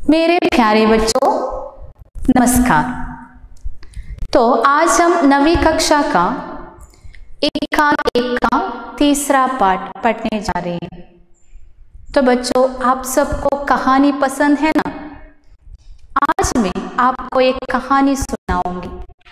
मेरे प्यारे बच्चों नमस्कार तो आज हम नवी कक्षा का एक का एक का तीसरा पाठ पढ़ने जा रहे हैं तो बच्चों आप सबको कहानी पसंद है ना आज मैं आपको एक कहानी सुनाऊंगी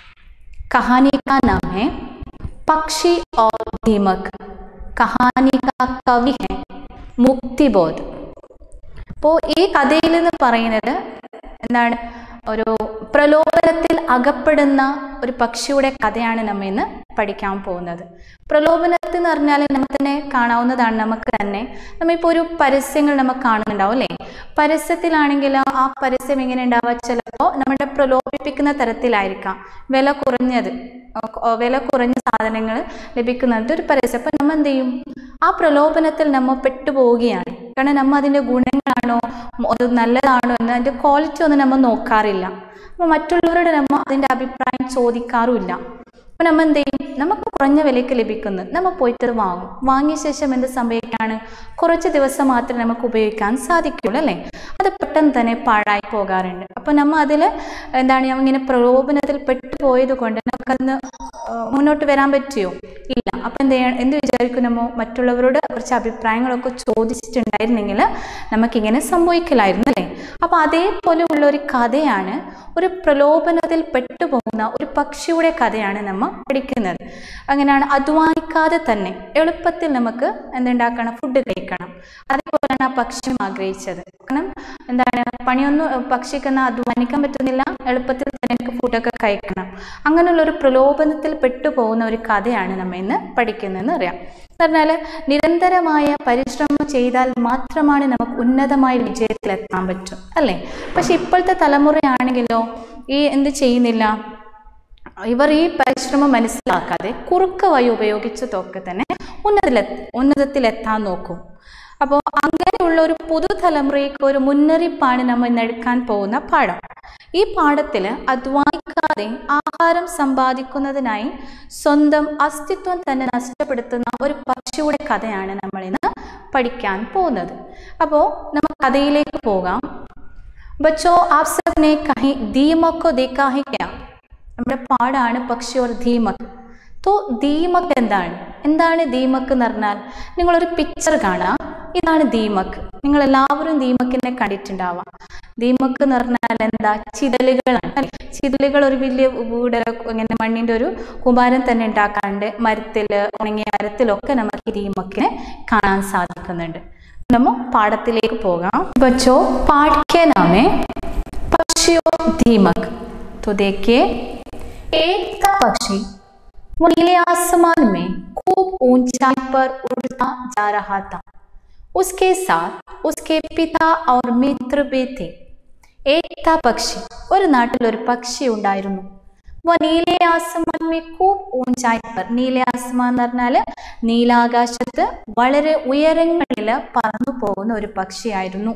कहानी का नाम है पक्षी और दीमक कहानी का कवि है മുക്തിബോധ് അപ്പോൾ ഈ കഥയിൽ നിന്ന് പറയുന്നത് എന്താണ് ഒരു പ്രലോഭനത്തിൽ അകപ്പെടുന്ന ഒരു പക്ഷിയുടെ കഥയാണ് നമ്മ ഇന്ന് പഠിക്കാൻ പോകുന്നത് പ്രലോഭനത്തിൽ എന്ന് പറഞ്ഞാൽ നമുക്ക് തന്നെ കാണാവുന്നതാണ് നമുക്ക് തന്നെ നമ്മളിപ്പോൾ ഒരു പരസ്യങ്ങൾ നമുക്ക് കാണുന്നുണ്ടാവും അല്ലേ പരസ്യത്തിലാണെങ്കിൽ ആ പരസ്യം എങ്ങനെ ഉണ്ടാവുക ചിലപ്പോൾ നമ്മുടെ പ്രലോഭിപ്പിക്കുന്ന തരത്തിലായിരിക്കാം വില കുറഞ്ഞത് ഏർ വില കുറഞ്ഞ സാധനങ്ങൾ ലഭിക്കുന്നുണ്ട് ഒരു പരസ്യം അപ്പം നമ്മൾ എന്ത് ചെയ്യും ആ പ്രലോഭനത്തിൽ നമ്മൾ പെട്ടുപോവുകയാണ് കാരണം നമ്മൾ അതിൻ്റെ ഗുണങ്ങളാണോ അത് നല്ലതാണോ എന്ന് അതിൻ്റെ ക്വാളിറ്റി ഒന്നും നമ്മൾ നോക്കാറില്ല അപ്പോൾ മറ്റുള്ളവരോട് നമ്മൾ അതിൻ്റെ അഭിപ്രായം ചോദിക്കാറുമില്ല അപ്പോൾ നമ്മൾ എന്ത് ചെയ്യും നമുക്ക് കുറഞ്ഞ വിലയ്ക്ക് ലഭിക്കുന്നു നമ്മൾ പോയിട്ട് അത് വാങ്ങും വാങ്ങിയ ശേഷം എന്ത് സംഭവിക്കുകയാണ് കുറച്ച് ദിവസം മാത്രമേ നമുക്ക് ഉപയോഗിക്കാൻ സാധിക്കുള്ളൂ അല്ലേ അത് പെട്ടെന്ന് തന്നെ പാഴായി പോകാറുണ്ട് അപ്പോൾ നമ്മൾ അതിൽ എന്താണ് ഇങ്ങനെ പ്രലോഭനത്തിൽ പെട്ടുപോയത് കൊണ്ട് നമുക്കതിന് ഏഹ് മുന്നോട്ട് വരാൻ പറ്റുമോ ഇല്ല അപ്പം എന്ത് ചെയ്യണം എന്ത് വിചാരിക്കുമോ മറ്റുള്ളവരോട് കുറച്ച് അഭിപ്രായങ്ങളൊക്കെ ചോദിച്ചിട്ടുണ്ടായിരുന്നെങ്കിൽ നമുക്കിങ്ങനെ സംഭവിക്കില്ലായിരുന്നു അല്ലേ അപ്പോൾ അതേപോലെ ഉള്ള ഒരു കഥയാണ് ഒരു പ്രലോഭനത്തിൽ പെട്ടുപോകുന്ന ഒരു പക്ഷിയുടെ കഥയാണ് നമ്മൾ പഠിക്കുന്നത് അങ്ങനെയാണ് അധ്വാനിക്കാതെ തന്നെ എളുപ്പത്തിൽ നമുക്ക് എന്തുണ്ടാക്കണം ഫുഡ് കഴിക്കണം അതേപോലെയാണ് ആ പക്ഷിയും ആഗ്രഹിച്ചത് കാരണം എന്താണ് പണിയൊന്നും പക്ഷിക്കൊന്നും അധ്വാനിക്കാൻ പറ്റുന്നില്ല എളുപ്പത്തിൽ തന്നെ എനിക്ക് ഫുഡൊക്കെ കഴിക്കണം അങ്ങനെയുള്ള ഒരു പ്രലോഭനത്തിൽ പെട്ടുപോകുന്ന ഒരു കഥയാണ് നമ്മൾ ഇന്ന് പഠിക്കുന്നതെന്ന് അറിയാം എന്ന് പറഞ്ഞാൽ നിരന്തരമായ പരിശ്രമം ചെയ്താൽ മാത്രമാണ് നമുക്ക് ഉന്നതമായ വിജയത്തിലെത്താൻ പറ്റും അല്ലേ പക്ഷെ ഇപ്പോഴത്തെ തലമുറയാണെങ്കിലോ ഈ എന്ത് ചെയ്യുന്നില്ല ഇവർ ഈ പരിശ്രമം മനസ്സിലാക്കാതെ കുറുക്ക വഴി ഉപയോഗിച്ചതൊക്കെ തന്നെ ഉന്നതിലെ ഉന്നതത്തിലെത്താൻ നോക്കും അപ്പോൾ അങ്ങനെയുള്ള ഒരു പുതുതലമുറയ്ക്ക് ഒരു മുന്നറിയിപ്പാണ് നമ്മൾ ഇന്ന് എടുക്കാൻ പോകുന്ന പാഠം ഈ പാഠത്തിൽ അധ്വാനിക്കാതെ ആഹാരം സമ്പാദിക്കുന്നതിനായി സ്വന്തം അസ്തിത്വം തന്നെ നഷ്ടപ്പെടുത്തുന്ന ഒരു പക്ഷിയുടെ കഥയാണ് നമ്മൾ ഇന്ന് പഠിക്കാൻ പോകുന്നത് അപ്പോൾ നമുക്ക് കഥയിലേക്ക് പോകാം ബച്ചോ ആപ് സബ് ने कहीं दीमक को देखा है क्या നമ്മുടെ പാടാണ് പക്ഷി ഓർ ധീമക് തോ ദീമക് എന്താണ് എന്താണ് ദീമക് എന്ന് പറഞ്ഞാൽ നിങ്ങളൊരു പിക്ചർ കാണാം ഇതാണ് ദീമക് നിങ്ങൾ എല്ലാവരും ദീമക്കിനെ കണ്ടിട്ടുണ്ടാവാം ദീമക് എന്ന് പറഞ്ഞാൽ എന്താ ചിതലുകളാണ് അല്ലേ? ചിതലുകൾ ഒരു വലിയ വീട് ഇങ്ങനെ മണ്ണിൻ്റെ ഒരു കുമാരം തന്നെ ഉണ്ടാക്കാറുണ്ട് മരത്തിൽ ഉണങ്ങിയ മരത്തിലൊക്കെ നമുക്ക് ഈ ദീമക്കിനെ കാണാൻ സാധിക്കുന്നുണ്ട് നമ്മ പാഠത്തിലേക്ക് പോകാം ബച്ചോ പാഠ്യ നാമേ पक्षियों दीमक तो देखिए एक था पक्षी वो नीले आसमान में खूब ऊंचाई पर उड़ता जा रहा था उसके साथ उसके पिता और मित्र भी थे एक था പക്ഷി ഒരു നാട്ടിൽ ഒരു പക്ഷി ഉണ്ടായിരുന്നു വ നീലെ ആസമാൻ മേ കൂബ് ഊഞ്ചായി പർ നീലെ ആസമാൻ എന്ന് പറഞ്ഞാൽ നീലാകാശത്ത് വളരെ ഉയരങ്ങളിൽ പറന്നു പോകുന്ന ഒരു പക്ഷിയായിരുന്നു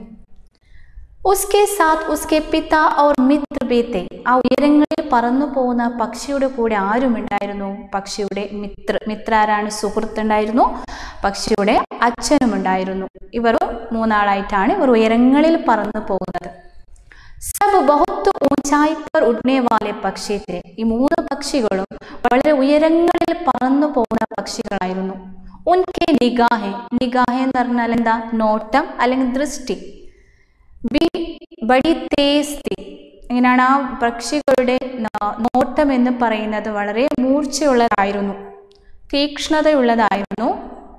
ഉസ്കെ സാത്ത് ഉസ്കെ പിത ഔർ മിത്ര ബേത്തെ ആ ഉയരങ്ങളിൽ പറന്നു പോകുന്ന പക്ഷിയുടെ കൂടെ ആരുമുണ്ടായിരുന്നു പക്ഷിയുടെ മിത്ര മിത്ര ആരാണ് സുഹൃത്തുണ്ടായിരുന്നു പക്ഷിയുടെ അച്ഛനും ഉണ്ടായിരുന്നു ഇവർ മൂന്നാളായിട്ടാണ് ഇവർ ഉയരങ്ങളിൽ പറന്നു പോകുന്നത് സബ് ബഹുത്ത് ഊഞ്ചായി പർ ഉടനെ വാലെ പക്ഷി थे ഈ മൂന്ന് പക്ഷികളും വളരെ ഉയരങ്ങളിൽ പറന്നു പോകുന്ന പക്ഷികളായിരുന്നു ഉൻകെ നിഗാഹെ നിഗാഹെ എന്ന് പറഞ്ഞാൽ എന്താ നോട്ടം അല്ലെങ്കിൽ ദൃഷ്ടി ബി ബഡി തേസ് തി ഇങ്ങനെയാണ് ആ പക്ഷികളുടെ നോ- നോട്ടം എന്ന് പറയുന്നത് വളരെ മൂർച്ചയുള്ളതായിരുന്നു തീക്ഷ്ണതയുള്ളതായിരുന്നു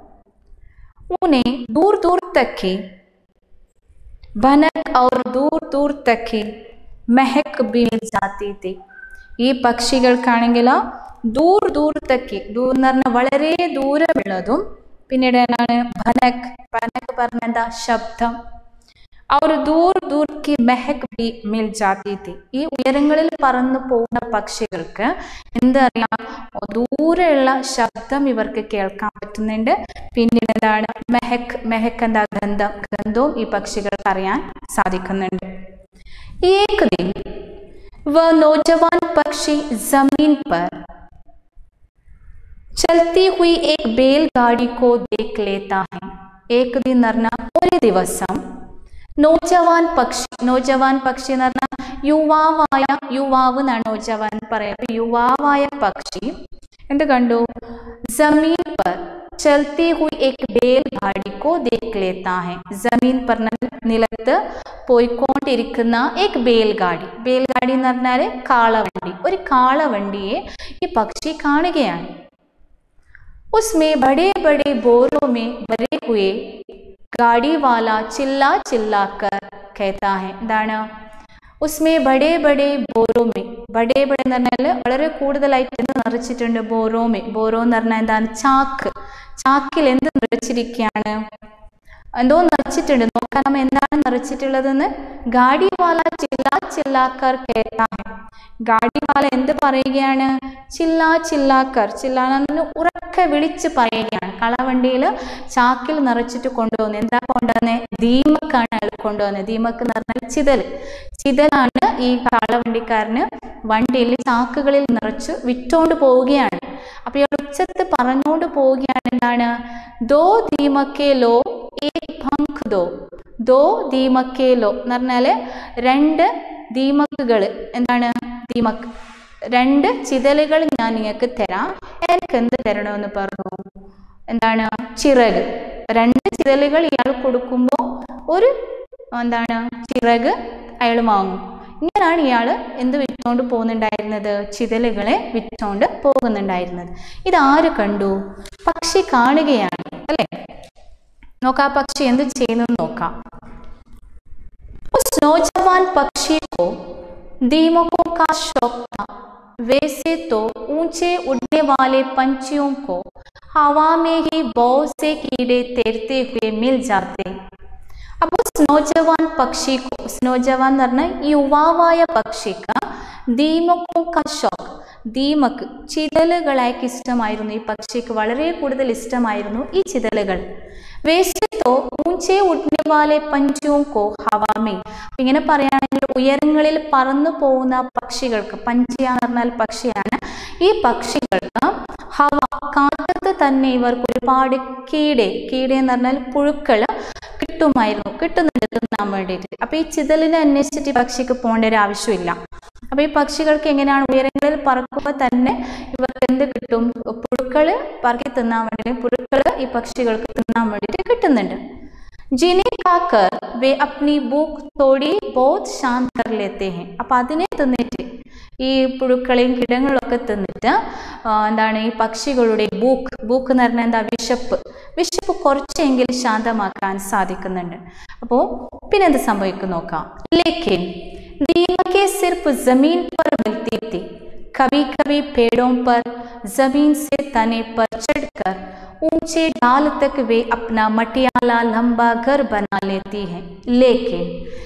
ഊനെ ദൂർ ദൂർ തക്കി ഭനക് ഔർ ദൂർ ദൂർ തക്കി മെഹക് ബി മിൽ ജാത്തി തി ഈ പക്ഷികൾക്കാണെങ്കിൽ ദൂർ ദൂർ തക്കി ദൂർ എന്ന് പറഞ്ഞാൽ വളരെ ദൂരമുള്ളതും പിന്നീട് എന്താണ് ഭനക് ഭനക് പറഞ്ഞ എന്താ ശബ്ദം അവർ ദൂർ ദൂർ കി മെഹക് ബി മിൽ ജാതി തി ഈ ഉയരങ്ങളിൽ പറന്നു പോകുന്ന പക്ഷികൾക്ക് എന്തറിയാം ദൂരെയുള്ള ശബ്ദം ഇവർക്ക് കേൾക്കാൻ പറ്റുന്നുണ്ട് പിന്നീട് എന്താണ് മെഹക് മെഹക് എന്താ ഗന്ധം ഗന്ധവും ഈ പക്ഷികൾക്ക് അറിയാൻ സാധിക്കുന്നുണ്ട് एक दिन वह नौजवान पक्षी जमीन पर चलती हुई एक बैलगाड़ी को देख लेता है एक दिन എന്ന് പറഞ്ഞാൽ ഒരു ദിവസം നോജവാൻ പക്ഷി നോജവാൻ പക്ഷി എന്ന് പറഞ്ഞാൽ യുവാവായ യുവാവ് എന്നാണ് നോജവാൻ പറയാം അപ്പൊ യുവാവായ പക്ഷി എന്ത് കണ്ടു ജമീൻ പർ ചലती हुई एक बैलगाड़ी को देख लेता है ജമീൻ പറഞ്ഞാൽ നിലത്ത് പോയിക്കൊണ്ടിരിക്കുന്ന एक बैलगाड़ी बैलगाड़ी എന്ന് പറഞ്ഞാൽ കാളവണ്ടി ഒരു കാളവണ്ടിയെ ഈ പക്ഷി കാണുകയാണ് उसमें बड़े बड़े बोरों में भरे हुए गाड़ी वाला चिल्ला चिल्ला कर कहता है എന്താണ് ഉസ്മേ ബഡേ ബഡേ ബോറോമെ ബഡേ ബഡേ എന്ന് പറഞ്ഞാൽ വളരെ കൂടുതലായിട്ട് എന്ത് നിറച്ചിട്ടുണ്ട് ബോറോമെ ബോറോ എന്ന് പറഞ്ഞാൽ എന്താണ് ചാക്ക് ചാക്കിൽ എന്ത് നിറച്ചിരിക്കുകയാണ് എന്തോ നിറച്ചിട്ടുണ്ട് നോക്കാൻ നമ്മ എന്താണ് നിറച്ചിട്ടുള്ളതെന്ന് ഗാഡിവാല ചില്ലാ ചില്ലാക്കർ കേട്ടാണ് ഗാഡിവാല എന്ത് പറയുകയാണ് ചില്ലാ ചില്ലാക്കർ ചില്ലാന്ന് ഉറക്കെ വിളിച്ച് പറയുകയാണ് കളവണ്ടിയിൽ ചാക്കിൽ നിറച്ചിട്ട് കൊണ്ടുവന്ന് എന്താ കൊണ്ടുവന്നത് ദീമക്കാണ് അയാൾ കൊണ്ടുവന്നത് ദീമക്ക് എന്ന് പറഞ്ഞാൽ ചിതൽ ചിതലാണ് ഈ കാളവണ്ടിക്കാരന് വണ്ടിയിൽ ചാക്കുകളിൽ നിറച്ച് വിറ്റോണ്ട് പോവുകയാണ് അപ്പൊ ഇയാൾ ഉച്ചത്ത് പറഞ്ഞുകൊണ്ട് പോവുകയാണ് എന്താണ് ദോ ദീമക്കേലോ ഏക് ഭങ്ക് ദോ ദോ ദീമക്കേലോ എന്ന് പറഞ്ഞാല് രണ്ട് ദീമക്കുകൾ എന്താണ് ദീമക്ക് രണ്ട് ചിതലുകൾ ഞാൻ നിങ്ങൾക്ക് തരാം എനിക്ക് എന്ത് തരണമെന്ന് പറഞ്ഞു എന്താണ് ചിറക് രണ്ട് ചിതലുകൾ ഇയാൾ കൊടുക്കുമ്പോൾ ഒരു എന്താണ് ചിറക് അയാൾ വാങ്ങും ഇങ്ങനെയാണ് ഇയാൾ എന്ത് വിറ്റോണ്ട് പോകുന്നുണ്ടായിരുന്നത് ചിതലുകളെ വിറ്റോണ്ട് പോകുന്നുണ്ടായിരുന്നത് ഇത് ആര് കണ്ടു പക്ഷി കാണുകയാണ് അല്ലേ നോക്കാം ആ പക്ഷി എന്ത് ചെയ്യുന്നു നോക്കാം उस नौजवान पक्षी को दीमकों का शौक था वैसे तो ऊंचे उड़ने वाले पंछियों को हवा में ही बहुत से कीड़े तैरते हुए मिल जाते അപ്പോൾ സ്നോജവാൻ പക്ഷിക്കോ സ്നോജവാൻ എന്ന് പറഞ്ഞാൽ യുവാവായ പക്ഷിക്ക് ദീമക്കും കഷോക്ക് ദീമക്ക് ചിതലുകളായിക്ക് ഇഷ്ടമായിരുന്നു ഈ പക്ഷിക്ക് വളരെ കൂടുതൽ ഇഷ്ടമായിരുന്നു ഈ ചിതലുകൾ വേസ്റ്റോ ഊഞ്ചേ ഉഡ്നിവാലെ പഞ്ചുവും കോ ഹവാമേ ഇങ്ങനെ പറയുകയാണെങ്കിൽ ഉയരങ്ങളിൽ പറന്നു പോകുന്ന പക്ഷികൾക്ക് പഞ്ചിയ എന്ന് പറഞ്ഞാൽ പക്ഷിയാണ് ഈ പക്ഷികൾക്ക് ഹവ കാറ്റത്ത് തന്നെ ഇവർക്ക് ഒരുപാട് കീടെ കീടെ എന്ന് പറഞ്ഞാൽ പുഴുക്കൾ കിട്ടുമായിരുന്നു കിട്ടുന്നുണ്ട് തിന്നാൻ വേണ്ടിയിട്ട് അപ്പൊ ഈ ചിതലിനെ അന്വേഷിച്ചിട്ട് ഈ പക്ഷിക്ക് പോകേണ്ട ഒരു ആവശ്യമില്ല അപ്പൊ ഈ പക്ഷികൾക്ക് എങ്ങനെയാണ് ഉയരങ്ങളിൽ പറക്കുമ്പോൾ തന്നെ ഇവർക്ക് എന്ത് കിട്ടും പുഴുക്കള് പറക്കി തിന്നാൻ വേണ്ടി പുഴുക്കള് ഈ പക്ഷികൾക്ക് തിന്നാൻ വേണ്ടിയിട്ട് കിട്ടുന്നുണ്ട് जिन्हें खाकर वे अपनी भूख थोड़ी बहुत शांत कर लेते हैं അപ്പം അതിനെ തിന്നിട്ട് ഈ പുഴുക്കളെയും കിടങ്ങളൊക്കെ തിന്നിട്ട് ആ, എന്താണ് ഈ പക്ഷികളുടെ ബൂക്ക് ബൂക്ക് എന്ന് പറഞ്ഞാൽ എന്താ വിശപ്പ് വിശപ്പ് കുറച്ചെങ്കിലും ശാന്തമാക്കാൻ സാധിക്കുന്നുണ്ട് അപ്പോൾ പിന്നെ എന്ത് സംഭവിക്കും നോക്കാം ലേക്കിൻ ദീമക്കെ സിർഫ് ജമീൻ पर मिलती थी कभी कभी पेड़ों पर जमीन से तने पर चढ़कर ऊंचे डाल तक वे अपना मटियाला लंबा घर बना लेती हैं लेकिन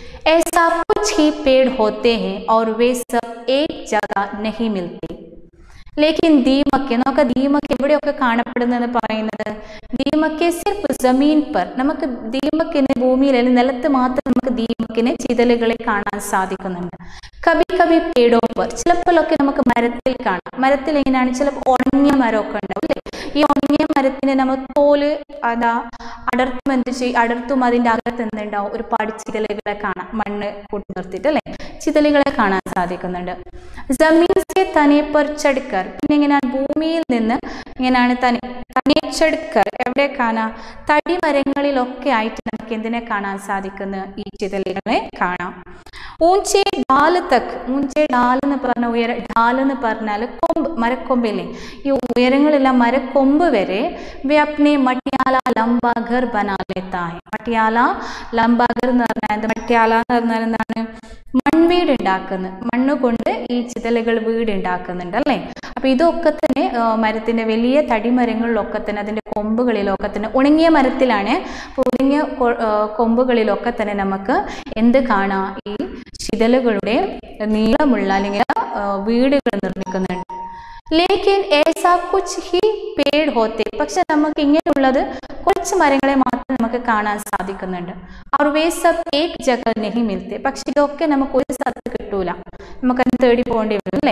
ऐसा कुछ ही पेड़ होते हैं और वे सब एक जगह नहीं मिलते ലേക്കിൻ ദീമക്ക് നോക്ക ദീമക്ക് എവിടെയൊക്കെ കാണപ്പെടുന്നതെന്ന് പറയുന്നത് ദീമക്കെ സിർഫ് ജമീൻ പർ നമുക്ക് ദീമക്കിന് ഭൂമിയിൽ അല്ലെങ്കിൽ നിലത്ത് മാത്രം നമുക്ക് ദീമക്കിന് ചിതലുകളെ കാണാൻ സാധിക്കുന്നുണ്ട് കബി കബി പേടോ പർ ചിലപ്പോഴൊക്കെ നമുക്ക് മരത്തിൽ കാണാം മരത്തിൽ എങ്ങനെയാണ് ചിലപ്പോൾ ഉണങ്ങിയ മരമൊക്കെ ഉണ്ടാവും അല്ലേ ഈ ഉണങ്ങിയ മരത്തിന് നമ്മൾ തോല് അതാ അടർത്തും എന്ത് ചെയ്യും അടർത്തും അതിൻ്റെ അകത്ത് എന്തുണ്ടാവും ഒരുപാട് ചിതലുകളെ കാണാം മണ്ണ് കൂട്ടി നിർത്തിയിട്ട് അല്ലേ ചിതലുകളെ കാണാൻ സാധിക്കുന്നുണ്ട് ജമീൻ സെ തനെ പർ ചടുക്കർ പിന്നെ ഇങ്ങനെയാണ് ഭൂമിയിൽ നിന്ന് ഇങ്ങനെയാണ് തനി തനെ ചടുക്കർ എവിടെ കാണാം തടിമരങ്ങളിലൊക്കെ ആയിട്ട് നമുക്ക് എന്തിനെ കാണാൻ സാധിക്കുന്നത് ഈ ചിതലുകളെ കാണാം ഊഞ്ചെ ഡാല് തക്ക് ഊഞ്ചെ ഡാൽ എന്ന് പറഞ്ഞ ഉയര ഡാൽ എന്ന് പറഞ്ഞാൽ കൊമ്പ് മരക്കൊമ്പില്ലേ ഈ ഉയരങ്ങളെല്ലാം മരക്കൊമ്പ് വരെ വേ അപ്നെ മട്ടിയാല ലംബാഘർ ബനാലെത്തായി മട്ടിയാല ലംബാഘർ എന്ന് പറഞ്ഞാൽ എന്ത് മട്ടിയാല എന്ന് പറഞ്ഞാൽ എന്താണ് മൺവീട് ഉണ്ടാക്കുന്നത് മണ്ണ് കൊണ്ട് ഈ ചിതലുകൾ വീട് ഉണ്ടാക്കുന്നുണ്ട് അല്ലേ അപ്പൊ ഇതൊക്കെ തന്നെ ആ, മരത്തിന്റെ വലിയ തടിമരങ്ങളിലൊക്കെ തന്നെ അതിന്റെ കൊമ്പുകളിലൊക്കെ തന്നെ ഉണങ്ങിയ മരത്തിലാണ് അപ്പൊ ഉണങ്ങിയ കൊ- ആ, കൊമ്പുകളിലൊക്കെ തന്നെ നമുക്ക് എന്ത് കാണാം ഈ ചിതലുകളുടെ നീളമുള്ള അല്ലെങ്കിൽ ആ, വീടുകൾ നിർമ്മിക്കുന്നുണ്ട് ലേക്കിൻ ഏസാ കുച്ച് ഹി പേട് ഹോത്തെ പക്ഷെ നമുക്ക് ഇങ്ങനെയുള്ളത് കുറച്ച് മരങ്ങളെ മാത്രം നമുക്ക് കാണാൻ സാധിക്കുന്നുണ്ട് അവർ വേ സബ് ഏക് ജഗ നെഹി മിൽത്തെ പക്ഷെ ഇതൊക്കെ നമുക്ക് ഒരു സ്ഥലത്ത് കിട്ടൂല നമുക്കത് തേടി പോകേണ്ടി വരും അല്ലേ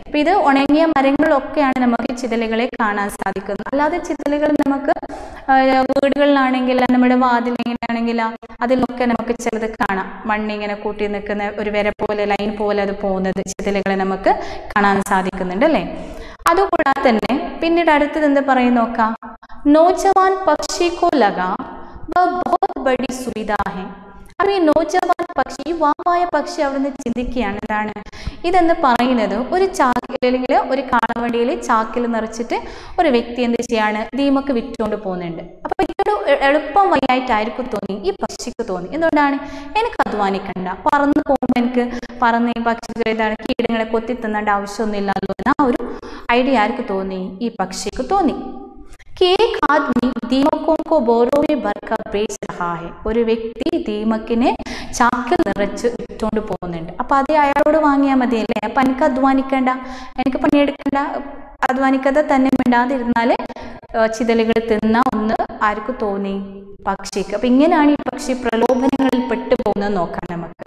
അപ്പം ഇത് ഉണങ്ങിയ മരങ്ങളിലൊക്കെയാണ് നമുക്ക് ചിതലുകളെ കാണാൻ സാധിക്കുന്നത് അല്ലാതെ ചിതലുകൾ നമുക്ക് ആ, വീടുകളിലാണെങ്കിൽ നമ്മുടെ വാതിൽ ഇങ്ങനെയാണെങ്കിൽ അതിലൊക്കെ നമുക്ക് ചിലത് കാണാം മണ്ണിങ്ങനെ കൂട്ടി നിൽക്കുന്ന ഒരു വര പോലെ ലൈൻ പോലെ അത് പോകുന്നത് ചിതലുകളെ നമുക്ക് കാണാൻ സാധിക്കുന്നുണ്ട് അല്ലേ അതുകൂടാതെ തന്നെ പിന്നീട് അടുത്തത് എന്ത് പറയും നോക്കാം നോജവാൻ പക്ഷി കോ ലഗാ വ ബഹുത് ബഡി സുവിധാ ഹെ അപ്പൊ ഈ നോജവാൻ പക്ഷി ഈ വാവായ പക്ഷി അവിടുന്ന് ചിന്തിക്കുകയാണ് എന്താണ് ഇതെന്ന് പറയുന്നത് ഒരു ചാക്കിൽ അല്ലെങ്കിൽ ഒരു കാളവണ്ടിയിൽ ചാക്കിൽ നിറച്ചിട്ട് ഒരു വ്യക്തി എന്ത് ചെയ്യാണ് ദീമക്ക് വിറ്റുകൊണ്ട് പോകുന്നുണ്ട് അപ്പൊ ഇതൊരു എ- എളുപ്പം വഴിയായിട്ടായിരിക്കും തോന്നി ഈ പക്ഷിക്ക് തോന്നി എന്തുകൊണ്ടാണ് എനിക്ക് അധ്വാനിക്കണ്ട പറന്ന് പോകുമ്പോൾ എനിക്ക് പറന്ന് ഈ പക്ഷികൾ ഇതാണ് കീടങ്ങളെ കൊത്തി തിന്നേണ്ട ആവശ്യമൊന്നുമില്ലല്ലോ എന്ന ആ ഒരു ഐഡിയ ആർക്ക് തോന്നി ഈ പക്ഷിക്ക് തോന്നി कि एक आदमी दीमकों को बोरों में भरकर बेच रहा है ഒരു വ്യക്തി ദീമക്കിനെ ചാക്കിൽ നിറച്ച് വിറ്റുകൊണ്ട് പോകുന്നുണ്ട് അപ്പൊ അത് അയാളോട് വാങ്ങിയാൽ മതിയല്ലേ അപ്പൊ എനിക്ക് അധ്വാനിക്കണ്ട എനിക്ക് പണിയെടുക്കണ്ട അധ്വാനിക്കാതെ തന്നെ മിണ്ടാതിരുന്നാൽ ചിതലുകൾ തിന്ന ഒന്ന് ആർക്ക് തോന്നി പക്ഷിക്ക് അപ്പൊ ഇങ്ങനെയാണ് ഈ പക്ഷി പ്രലോഭനങ്ങളിൽ പെട്ടുപോകുന്നത് നോക്കാം നമുക്ക്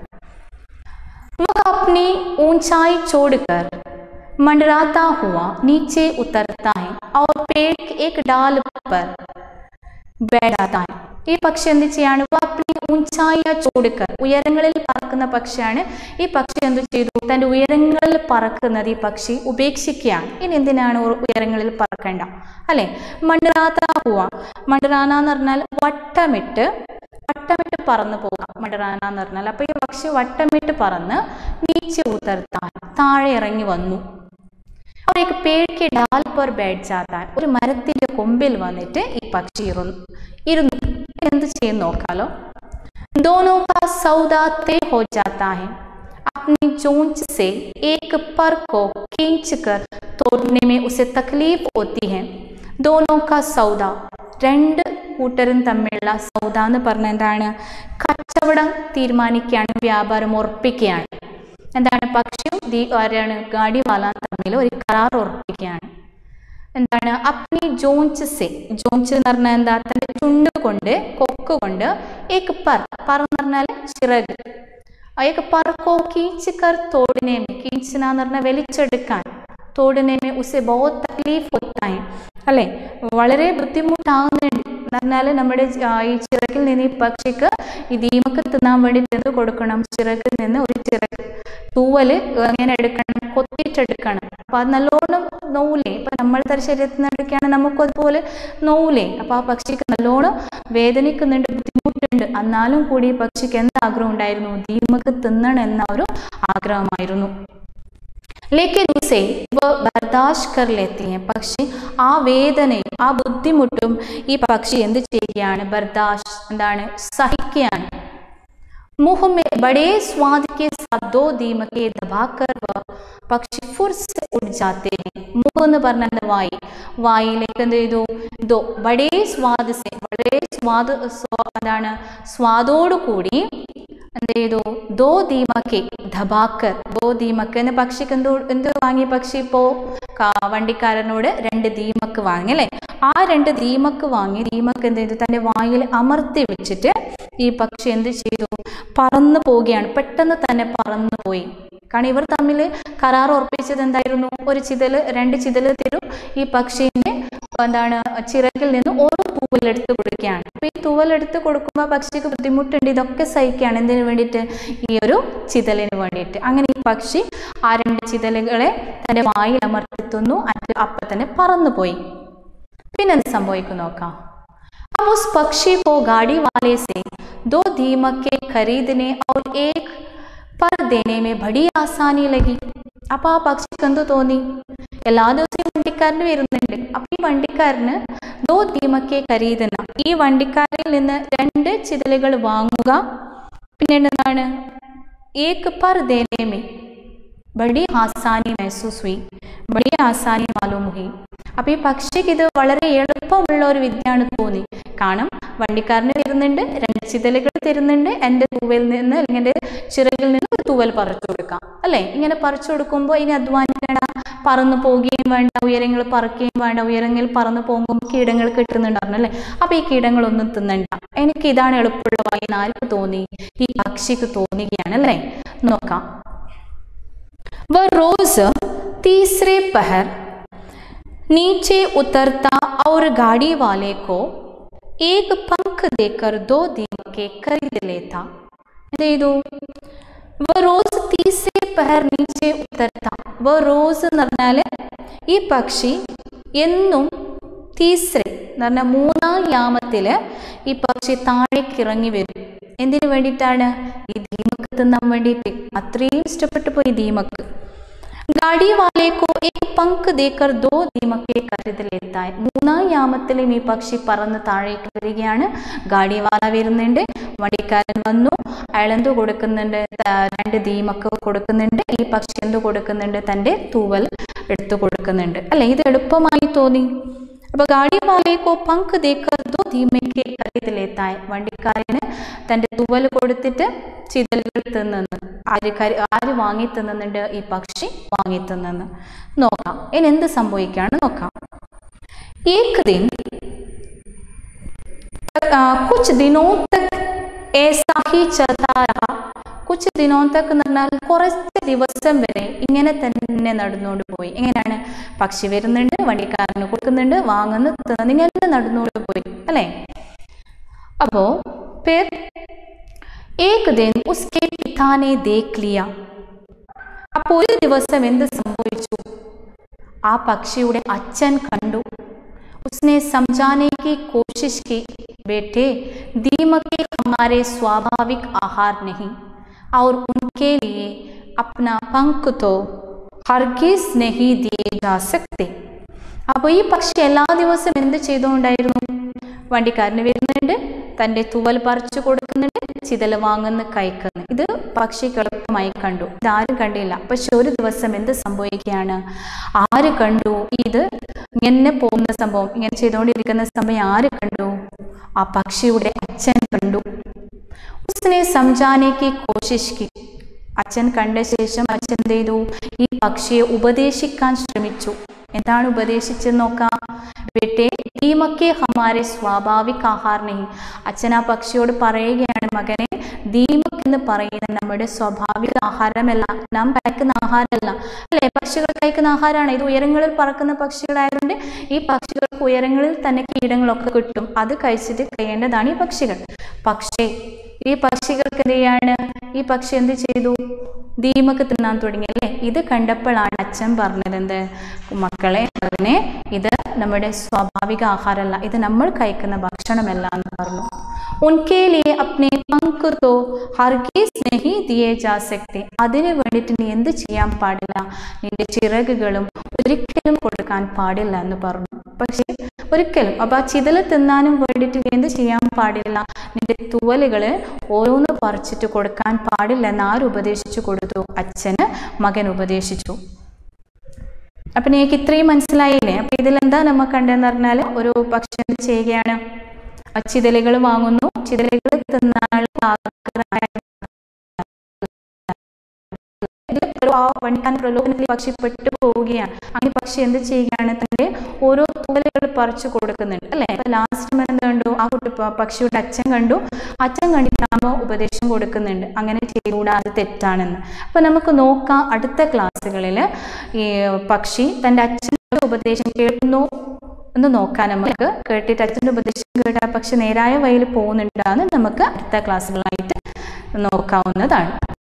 वह अपनी ऊंचाई छोड़कर मंडराता हुआ नीचे उतरता है और पेड़ के एक डाल पर बैठ जाता है ഈ പക്ഷി എന്ത് ചെയ്യാണ് വ അപ്നി ഊഞ്ചായ ചോടുക്കർ ഉയരങ്ങളിൽ പറക്കുന്ന പക്ഷിയാണ് ഈ പക്ഷി എന്ത് ചെയ്തു തൻ്റെ ഉയരങ്ങളിൽ പറക്കുന്നത് ഈ പക്ഷി ഉപേക്ഷിക്കുകയാണ് ഇനി എന്തിനാണ് ഉ- ഉയരങ്ങളിൽ പറക്കണ്ട അല്ലെ മണ്ടറാത്ത ഹുവ മണ്ടറാന എന്ന് പറഞ്ഞാൽ വട്ടമിട്ട് വട്ടമിട്ട് പറന്നു പോകാം മണ്ടറാന എന്ന് പറഞ്ഞാൽ അപ്പൊ ഈ പക്ഷി വട്ടമിട്ട് പറന്ന് നീച്ച് ഉതർത്താൻ താഴെ ഇറങ്ങി വന്നു और एक पेड़ के डाल पर बैठ जाता है ഒരു മരത്തിന്റെ കൊമ്പിൽ വന്നിട്ട് ഈ പക്ഷി ഇരുന്നു ഇരുന്നു എന്ത് ചെയ്യും നോക്കാലോ दोनों का सौदा तय हो जाता है अपनी चोंच से एक पर को खींच कर तोड़ने में उसे तकलीफ होती है दोनों का सौदा രണ്ട് കൂട്ടരും തമ്മിലുള്ള സൗദ എന്ന് പറഞ്ഞ എന്താണ് കച്ചവടം തീരുമാനിക്കുകയാണ് വ്യാപാരം ഉറപ്പിക്കുകയാണ് എന്താണ് പക്ഷിയും ദീ ആരാണ് ഗാഡിവാല തമ്മിൽ ഒരു കരാർ ഉറപ്പിക്കുകയാണ് എന്താണ് അപ്നി ജോഞ്ച് സെ ജോഞ്ച് എന്ന് പറഞ്ഞാൽ എന്താ തന്റെ ചുണ്ട് കൊണ്ട് കൊക്ക് കൊണ്ട് ഏക്ക് പർ പറ എന്ന് പറഞ്ഞാൽ ചിറക് അയൊക്കെ പറക്കോ കീച്ച് കർ തോടിനേമേ കീച്ചിന എന്ന് പറഞ്ഞാൽ വലിച്ചെടുക്കാൻ തോടിനേമേ ഉസെ ബഹുത് തക്ലീഫ് ഒത്തായി അല്ലേ വളരെ ബുദ്ധിമുട്ടാകുന്നുണ്ട് എന്ന് പറഞ്ഞാൽ നമ്മുടെ ജ- ആ, ഈ ചിറകിൽ നിന്ന് ഈ പക്ഷിക്ക് ഈ ദീമക്ക് തിന്നാൻ വേണ്ടിയിട്ട് എന്ത് കൊടുക്കണം ചിറകിൽ നിന്ന് ഒരു ചിറക് തൂവല് എങ്ങനെ എടുക്കണം കൊത്തിയിട്ടെടുക്കണം അപ്പൊ അത് നല്ലോണം നോവില്ലേ ഇപ്പൊ നമ്മളുടെ ശരീരത്തിൽ നിന്ന് എടുക്കുകയാണെങ്കിൽ നമുക്കും അതുപോലെ നോവില്ലേ അപ്പൊ ആ പക്ഷിക്ക് നല്ലോണം വേദനിക്കുന്നുണ്ട് ബുദ്ധിമുട്ടുണ്ട് എന്നാലും കൂടി ഈ പക്ഷിക്ക് എന്ത് ആഗ്രഹം ഉണ്ടായിരുന്നു ദീമക്ക് തിന്നണം എന്ന ഒരു ആഗ്രഹമായിരുന്നു ലേക്കിൻ ഉസെ വ ബർദാഷ് കർ ലേത്തി ഹെ പക്ഷി ആ വേദനയും ആ ബുദ്ധിമുട്ടും ഈ പക്ഷി എന്ത് ചെയ്യുകയാണ് ബർദാഷ് എന്താണ് സഹിക്കുകയാണ് मुंह में बड़े स्वाद के साथ दो दीमके दबाकर वह പക്ഷി ഫുർസ് ഉഡ് ജാത്തെ മുഖം എന്ന് പറഞ്ഞാൽ വായി വായിലേക്ക് എന്ത് ചെയ്തു ദോ ബടേ സ്വാദ് സെ വളരെ സ്വാദ് സ്വാ- എന്താണ് സ്വാദോടു കൂടി എന്ത് ചെയ്തു ദോ ദീമക്കെ ധബാക്കർ ദോ ദീമക്ക് എന്ന് പക്ഷിക്ക് എന്തോ എന്ത് വാങ്ങി പക്ഷി ഇപ്പോ കാ- വണ്ടിക്കാരനോട് രണ്ട് ദീമക്ക് വാങ്ങി അല്ലേ ആ രണ്ട് ദീമക്ക് വാങ്ങി ദീമക്ക് എന്ത് ചെയ്തു തന്റെ വായിൽ അമർത്തി വെച്ചിട്ട് ഈ പക്ഷി എന്ത് ചെയ്തു പറന്നു പോവുകയാണ് പെട്ടെന്ന് തന്നെ പറന്നു പോയി കാരണം ഇവർ തമ്മിൽ കരാർ ഉറപ്പിച്ചത് എന്തായിരുന്നു ഒരു ചിതല് രണ്ട് ചിതല് തരും ഈ പക്ഷീനെ എന്താണ് ചിറകിൽ നിന്ന് ഓരോ തൂവലെടുത്ത് കൊടുക്കുകയാണ് അപ്പൊ ഈ തൂവലെടുത്ത് കൊടുക്കുമ്പോൾ പക്ഷിക്ക് ബുദ്ധിമുട്ടുണ്ട് ഇതൊക്കെ സഹിക്കുകയാണ് എന്തിനു വേണ്ടിയിട്ട് ഈ ഒരു ചിതലിന് വേണ്ടിയിട്ട് അങ്ങനെ ഈ പക്ഷി ആ രണ്ട് ചിതലുകളെ തന്റെ വായിൽ അമർത്തിത്തുന്നു അത് അപ്പൊ തന്നെ പറന്നുപോയി പിന്നെ എന്ത് സംഭവിക്കും നോക്കാം अब उस पक्षी को गाड़ी वाले से दो दीमक के खरीदने और एक पर देने में बड़ी आसानी लगी അപ്പൊ ആ പക്ഷിക്ക് എന്ത് തോന്നി എല്ലാ ദിവസവും വണ്ടിക്കാരന് വരുന്നുണ്ട് അപ്പൊ ഈ വണ്ടിക്കാരന് ദോ ദീമക്കെ ഖരീദന ഈ വണ്ടിക്കാരിൽ നിന്ന് രണ്ട് ചിതലുകൾ വാങ്ങുക പിന്നെ എന്താണ് ഏക്ക് പർ ദേനേമേ ബഡി ആസാനി മെഹസൂസ് ഹുയി ബഡി ആസാനി മാലൂം ഹുയി അപ്പൊ ഈ പക്ഷിക്ക് ഇത് വളരെ എളുപ്പമുള്ള ഒരു വിദ്യയാണ് തോന്നി കാരണം വണ്ടിക്കാരന് തരുന്നുണ്ട് രണ്ട് ചിതലുകൾ തരുന്നുണ്ട് എൻ്റെ തൂവൽ നിന്ന് അല്ലെങ്കിൽ എൻ്റെ ചിറകിൽ നിന്ന് ഒരു തൂവൽ പറിച്ചു കൊടുക്കാം അല്ലേ ഇങ്ങനെ പറിച്ചു കൊടുക്കുമ്പോൾ ഇനി അധ്വാനിക്കേണ്ട പറന്നു പോവുകയും വേണ്ട ഉയരങ്ങൾ പറക്കുകയും വേണ്ട ഉയരങ്ങൾ പറന്നു പോകുമ്പോൾ കീടങ്ങൾ കിട്ടുന്നുണ്ടായിരുന്നു അല്ലേ അപ്പൊ ഈ കീടങ്ങളൊന്നും തിന്നണ്ട എനിക്ക് ഇതാണ് എളുപ്പമുള്ള വഴി എന്ന് ആർക്ക് തോന്നി ഈ പക്ഷിക്ക് തോന്നുകയാണ് അല്ലേ നോക്കാം वह रोज तीसरे पहर नीचे उतरता और गाड़ी वाले को एक पंख देकर दो दीमके खरीद लेता എന്ത് ചെയ്തു വ റോസ് തീസേ പഹർ നീച്ചെ ഉത്തർത്ത വ റോസ് എന്ന് പറഞ്ഞാൽ ഈ പക്ഷി എന്നും തീസ്രെ എന്ന് പറഞ്ഞാൽ മൂന്നാം യാമത്തിൽ ഈ പക്ഷി താഴേക്ക് ഇറങ്ങി വരും എന്തിനു വേണ്ടിയിട്ടാണ് ഈ ദീമക്ക് തിന്നാൻ വേണ്ടിയിട്ട് അത്രയും ഇഷ്ടപ്പെട്ടു പോയി ദീമക്ക് ഗാഡി വാലേക്കോ ഏക് പങ്ക് ദേക്കർ ദോ ദീമക്കെ കരുതലെത്തായി മൂന്നാം യാമത്തിലും ഈ പക്ഷി പറന്ന് താഴേക്ക് വരികയാണ് ഗാഡിവാല വരുന്നുണ്ട് വണ്ടിക്കാരൻ വന്നു അയാൾ എന്ത് കൊടുക്കുന്നുണ്ട് ത- രണ്ട് ദീമക്ക് കൊടുക്കുന്നുണ്ട് ഈ പക്ഷി എന്ത് കൊടുക്കുന്നുണ്ട് തൻ്റെ തൂവൽ എടുത്തു കൊടുക്കുന്നുണ്ട് അല്ലെ ഇത് എളുപ്പമായി തോന്നി അപ്പൊ ഗാഡി വാലേക്കോ പങ്ക് ദേക്കർ ദോ ദീമക്കെ കരുതലെത്തായി വണ്ടിക്കാരന് തൻ്റെ തൂവൽ കൊടുത്തിട്ട് ചിതലുകൾ തിന്നുന്നു ആര് കരി ആര് വാങ്ങി തിന്നുന്നുണ്ട് ഈ പക്ഷി വാങ്ങി തിന്നുന്നു നോക്കാം ഇനി എന്ത് സംഭവിക്കാണ് നോക്കാം ഏക് ദിൻ ആ, കുച്ച് ദിനോ തക് ऐसा ही चलता रहा കുച്ച് ദിനോ തക്ക് എന്ന് പറഞ്ഞാൽ കുറച്ച് ദിവസം വരെ ഇങ്ങനെ തന്നെ നടന്നുകൊണ്ട് പോയി എങ്ങനെയാണ് പക്ഷി വരുന്നുണ്ട് വണ്ടിക്കാരന് കൊടുക്കുന്നുണ്ട് വാങ്ങുന്നു തിന്നുന്നു ഇങ്ങനെ നടന്നുകൊണ്ട് പോയി അല്ലേ അപ്പോ പേർ ഏക് ദിൻ ഉസ്കെ പിതാനെ ദേഖ് ലിയ അപ്പോൾ ഒരു ദിവസം എന്ത് സംഭവിച്ചു ആ പക്ഷിയുടെ അച്ഛൻ കണ്ടു उसने समझाने की कोशिश की बेटे दीमके हमारे स्वाभाविक आहार नहीं और उनके लिए अपना पंख तो हरगिज नहीं दिए जा सकते അപ്പോൾ ഈ പക്ഷി എല്ലാ ദിവസവും എന്ത് ചെയ്തുകൊണ്ടായിരുന്നു വണ്ടിക്കാരന് വരുന്നുണ്ട് തൻ്റെ തുവൽ പറിച്ചു കൊടുക്കുന്നുണ്ട് ചിതൽ വാങ്ങുന്ന കഴിക്കുന്നു ഇത് പക്ഷിക്ക് എളുപ്പമായി കണ്ടു ഇതാരും കണ്ടില്ല പക്ഷെ ഒരു ദിവസം എന്ത് സംഭവിക്കുകയാണ് ആര് കണ്ടു ഇത് ഇങ്ങനെ പോകുന്ന സംഭവം ഇങ്ങനെ ചെയ്തുകൊണ്ടിരിക്കുന്ന സമയം ആര് കണ്ടു ആ പക്ഷിയുടെ അച്ഛൻ കണ്ടു ഉസ്നെ സംജാനേക്ക് കോശിഷ്കി അച്ഛൻ കണ്ട ശേഷം അച്ഛൻ എന്ത് ചെയ്തു ഈ പക്ഷിയെ ഉപദേശിക്കാൻ ശ്രമിച്ചു എന്താണ് ഉപദേശിച്ചത് നോക്കാം ബേട്ടെ ദീമക്കെ ഹമാരെ സ്വാഭാവിക ആഹാർ നഹി അച്ഛൻ ആ പക്ഷിയോട് പറയുകയാണ് മകനെ ദീമക് എന്ന് പറയുന്നത് നമ്മുടെ സ്വാഭാവിക ആഹാരമല്ല നാം കഴിക്കുന്ന ആഹാരമല്ല അല്ലെ പക്ഷികൾ കഴിക്കുന്ന ആഹാരമാണ് ഇത് ഉയരങ്ങളിൽ പറക്കുന്ന പക്ഷികളായതുകൊണ്ട് ഈ പക്ഷികൾക്ക് ഉയരങ്ങളിൽ തന്നെ കീടങ്ങളൊക്കെ കിട്ടും അത് കഴിച്ചിട്ട് കഴിയേണ്ടതാണ് ഈ പക്ഷികൾ പക്ഷേ ഈ പക്ഷികൾക്ക് എന്ത് ചെയ്യാണ് ഈ പക്ഷി എന്ത് ചെയ്തു ദീമക്ക് തിന്നാൻ തുടങ്ങി അല്ലേ ഇത് കണ്ടപ്പോഴാണ് അച്ഛൻ പറഞ്ഞത് എന്ത് മക്കളെ അതിനെ ഇത് നമ്മുടെ സ്വാഭാവിക ആഹാരമല്ല ഇത് നമ്മൾ കഴിക്കുന്ന ഭക്ഷണമല്ല എന്ന് പറഞ്ഞു ഉൻകെ ലിയെ അപ്നെ പങ്ക് തോ ഹർഗീസ് നെഹി ദിയേ ജാ സക്തി അതിന് വേണ്ടിയിട്ട് നീ എന്ത് ചെയ്യാൻ പാടില്ല നിന്റെ ചിറകുകളും ഒരിക്കലും കൊടുക്കാൻ പാടില്ല എന്ന് പറഞ്ഞു പക്ഷേ ഒരിക്കലും അപ്പൊ ആ ചിതൽ തിന്നാനും വേണ്ടിയിട്ട് നീ എന്ത് ചെയ്യാൻ പാടില്ല നിന്റെ തുവലുകൾ ഓരോന്ന് പറിച്ചിട്ട് കൊടുക്കാൻ പാടില്ല എന്ന് ആര് ഉപദേശിച്ചു കൊടുത്തു അച്ഛന് മകൻ ഉപദേശിച്ചു അപ്പൊ എനിക്ക് ഇത്രയും മനസ്സിലായില്ലേ അപ്പൊ ഇതിലെന്താ നമ്മൾ കണ്ടതെന്ന് പറഞ്ഞാൽ ഒരു പക്ഷി എന്ത് ചെയ്യുകയാണ് ആ ചിതലുകൾ വാങ്ങുന്നു ചിതലുകൾ തിന്നാനുള്ള ആഗ്രഹമായ ഇതിൽ ഒരു ആ വണ്ടിക്കാൻ പ്രലോഭനത്തിൽ പക്ഷി പെട്ടു പോവുകയാണ് അങ്ങനെ പക്ഷി എന്ത് ചെയ്യുകയാണ് തന്റെ ഓരോ തൂവലുകൾ പറിച്ചു കൊടുക്കുന്നുണ്ട് അല്ലെ അപ്പൊ ലാസ്റ്റ് എന്ത് കണ്ടു ആ കുട്ടി പ- പക്ഷിയുടെ അച്ഛൻ കണ്ടു അച്ഛൻ കണ്ടിട്ടാകുമ്പോൾ ഉപദേശം കൊടുക്കുന്നുണ്ട് അങ്ങനെ ചെയ്തുകൂടാ അത് തെറ്റാണെന്ന് അപ്പൊ നമുക്ക് നോക്കാം അടുത്ത ക്ലാസ്സുകളിൽ ഈ പക്ഷി തന്റെ അച്ഛൻ്റെ ഉപദേശം കേൾക്കുന്നു എന്ന് നോക്കാൻ നമുക്ക് കേട്ടിട്ട് അച്ഛൻ്റെ ഉപദേശം കേട്ടാൽ പക്ഷെ നേരായ വഴിയിൽ പോകുന്നുണ്ടാന്ന് നമുക്ക് അടുത്ത ക്ലാസ്സുകളായിട്ട് നോക്കാവുന്നതാണ്